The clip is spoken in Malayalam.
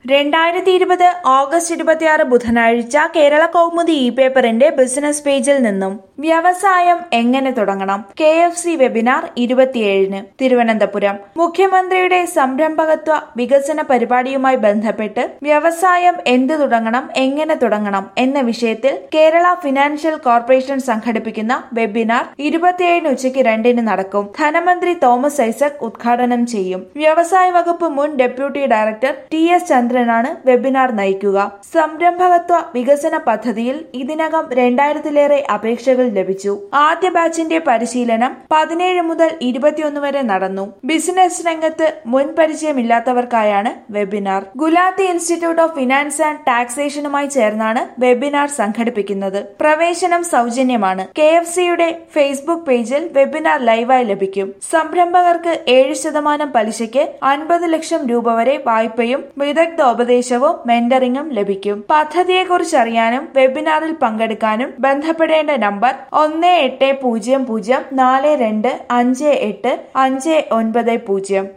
രണ്ടായിരത്തി ഇരുപത് ഓഗസ്റ്റ് ഇരുപത്തിയാറ് ബുധനാഴ്ച കേരള കൗമുദി ഇ പേപ്പറിന്റെ ബിസിനസ് പേജിൽ നിന്നും വ്യവസായം എങ്ങനെ തുടങ്ങണം കെ എഫ് സി വെബിനാർ ഇരുപത്തിയേഴിന് തിരുവനന്തപുരം മുഖ്യമന്ത്രിയുടെ സംരംഭകത്വ വികസന പരിപാടിയുമായി ബന്ധപ്പെട്ട് വ്യവസായം എന്ത് തുടങ്ങണം എങ്ങനെ തുടങ്ങണം എന്ന വിഷയത്തിൽ കേരള ഫിനാൻഷ്യൽ കോർപ്പറേഷൻ സംഘടിപ്പിക്കുന്ന വെബിനാർ ഇരുപത്തിയേഴിന് ഉച്ചയ്ക്ക് രണ്ടിന് നടക്കും ധനമന്ത്രി തോമസ് ഐസക് ഉദ്ഘാടനം ചെയ്യും വ്യവസായ വകുപ്പ് മുൻ ഡെപ്യൂട്ടി ഡയറക്ടർ ടി എസ് ചന്ദ്രനാണ് വെബിനാർ നയിക്കുക സംരംഭകത്വ വികസന പദ്ധതിയിൽ ഇതിനകം രണ്ടായിരത്തിലേറെ അപേക്ഷകൾ ലഭിച്ചു ആദ്യ ബാച്ചിന്റെ പരിശീലനം പതിനേഴ് മുതൽ ഇരുപത്തിയൊന്ന് വരെ നടന്നു ബിസിനസ് രംഗത്ത് മുൻ പരിചയമില്ലാത്തവർക്കായാണ് webinar Gulati institute of finance and ടാക്സേഷനുമായി ചേർന്നാണ് വെബിനാർ സംഘടിപ്പിക്കുന്നത് പ്രവേശനം സൗജന്യമാണ് കെ എഫ് സിയുടെ ഫേസ്ബുക്ക് പേജിൽ വെബിനാർ ലൈവായി ലഭിക്കും സംരംഭകർക്ക് ഏഴ് ശതമാനം പലിശയ്ക്ക് അൻപത് ലക്ഷം രൂപ വരെ വായ്പയും വിദഗ്ധ ഉപദേശവും മെന്ററിംഗും ലഭിക്കും പദ്ധതിയെക്കുറിച്ച് അറിയാനും വെബിനാറിൽ പങ്കെടുക്കാനും ബന്ധപ്പെടേണ്ട നമ്പർ ഒന്ന് എട്ട് പൂജ്യം പൂജ്യം നാല് രണ്ട് അഞ്ച് എട്ട് അഞ്ച് ഒൻപത് പൂജ്യം